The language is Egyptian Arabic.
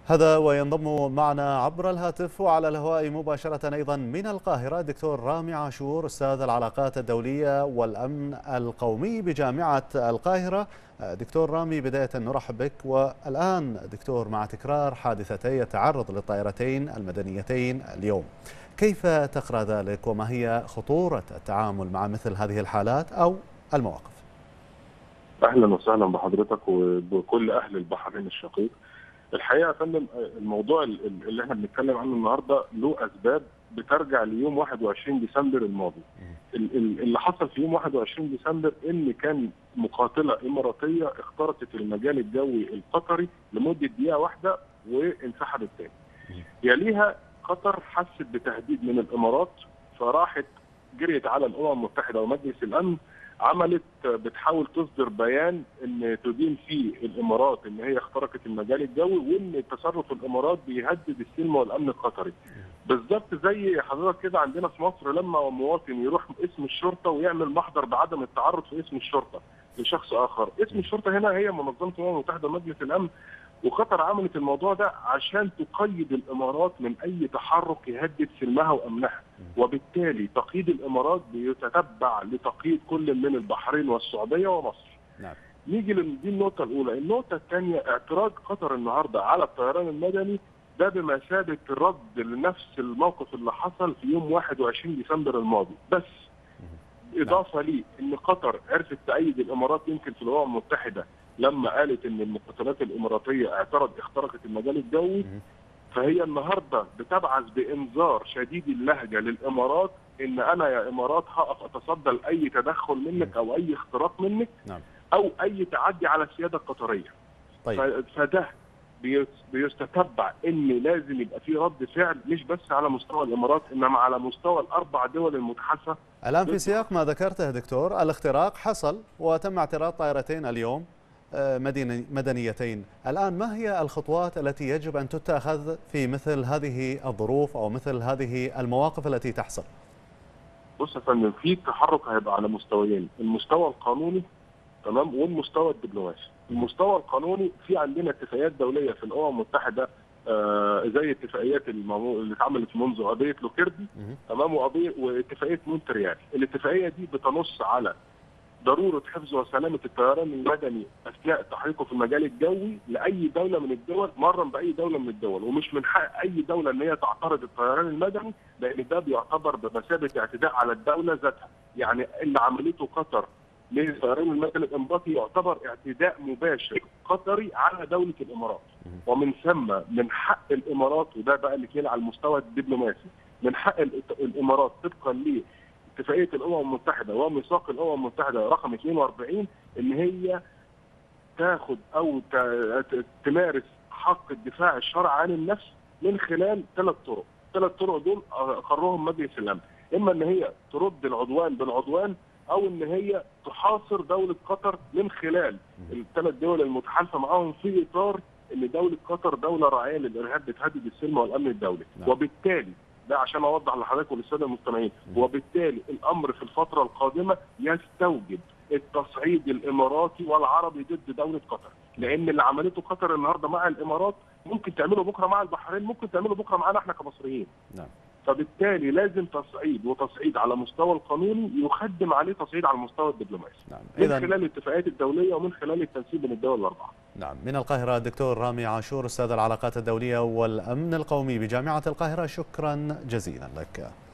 هذا وينضم معنا عبر الهاتف وعلى الهواء مباشرة أيضا من القاهرة دكتور رامي عاشور أستاذ العلاقات الدولية والأمن القومي بجامعة القاهرة دكتور رامي بداية نرحب بك والآن دكتور مع تكرار حادثتي التعرض للطائرتين المدنيتين اليوم كيف تقرأ ذلك وما هي خطورة التعامل مع مثل هذه الحالات أو المواقف اهلا وسهلا بحضرتك وبكل اهل البحرين الشقيق الحقيقه يا فندم الموضوع اللي احنا بنتكلم عنه النهارده له اسباب بترجع ليوم 21 ديسمبر الماضي. اللي حصل في يوم 21 ديسمبر ان كان مقاتله اماراتيه اخترقت المجال الجوي القطري لمده دقيقه واحده وانسحبت تاني. يليها قطر حست بتهديد من الامارات فراحت جريت على الامم المتحده ومجلس الامن عملت بتحاول تصدر بيان ان تدين فيه الامارات ان هي اخترقت المجال الجوي وان تصرف الامارات بيهدد السلم والامن القطري. بالظبط زي حضرتك كده عندنا في مصر لما مواطن يروح اسم الشرطه ويعمل محضر بعدم التعرض في اسم الشرطه لشخص اخر، اسم الشرطه هنا هي منظمه الامم المتحده ومجلس الامن وقطر عملت الموضوع ده عشان تقيد الامارات من اي تحرك يهدد سلمها وامنها وبالتالي تقييد الامارات بيتتبع لتقييد كل من البحرين والسعوديه ومصر. نعم. نيجي دي النقطه الاولى، النقطه الثانيه اعتراض قطر النهارده على الطيران المدني ده بمثابه الرد لنفس الموقف اللي حصل في يوم 21 ديسمبر الماضي، بس اضافه لي ان قطر عرفت تأيد الامارات يمكن في الامم المتحده لما قالت ان المقاتلات الاماراتيه اعترض اخترقت المجال الجوي فهي النهارده بتبعث بانذار شديد اللهجه للامارات ان انا يا امارات هقف اتصدى لاي تدخل منك او اي اختراق منك نعم. او اي تعدي على السياده القطريه. طيب. فده بيستتبع ان لازم يبقى في رد فعل مش بس على مستوى الامارات انما على مستوى الاربع دول المتحالفه. الان في سياق ما ذكرته دكتور الاختراق حصل وتم اعتراض طائرتين اليوم مدنيتين الآن ما هي الخطوات التي يجب أن تتخذ في مثل هذه الظروف أو مثل هذه المواقف التي تحصل بص يا فندم في تحرك هيبقى على مستويين المستوى القانوني تمام والمستوى الدبلوماسي المستوى القانوني في عندنا اتفاقيات دوليه في الامم المتحده آه زي اتفاقيات اللي اتعملت منذ قضيه لوكيردي تمام وقضيه واتفاقيه مونتريال الاتفاقيه دي بتنص على ضروره حفظ وسلامه الطيران المدني اثناء تحريكه في المجال الجوي لاي دوله من الدول مرا باي دوله من الدول ومش من حق اي دوله ان هي تعترض الطيران المدني لان ده بيعتبر بمثابه اعتداء على الدوله ذاتها يعني اللي عملته قطر للطيران المدني الاماراتي يعتبر اعتداء مباشر قطري على دوله الامارات ومن ثم من حق الامارات وده بقى اللي على المستوى الدبلوماسي من حق الامارات طبقا ل اتفاقيه الامم المتحده وميثاق الامم المتحده رقم 42 ان هي تاخد او تمارس حق الدفاع الشرعي عن النفس من خلال ثلاث طرق، ثلاث طرق دول اقرهم مجلس الامن، اما ان هي ترد العدوان بالعدوان او ان هي تحاصر دوله قطر من خلال الثلاث دول المتحالفه معاهم في اطار ان دوله قطر دوله راعيه للارهاب بتهدد السلم والامن الدولي، نعم. وبالتالي ده عشان اوضح لحضرتك وللساده المستمعين وبالتالي الامر في الفتره القادمه يستوجب التصعيد الاماراتي والعربي ضد دوله قطر لان اللي عملته قطر النهارده مع الامارات ممكن تعمله بكره مع البحرين ممكن تعمله بكره معانا احنا كمصريين نعم فبالتالي لازم تصعيد وتصعيد على مستوى القانوني يخدم عليه تصعيد على المستوى الدبلوماسي نعم. من خلال الاتفاقيات الدوليه ومن خلال التنسيق بين الدول الاربعه نعم من القاهره الدكتور رامي عاشور استاذ العلاقات الدوليه والامن القومي بجامعه القاهره شكرا جزيلا لك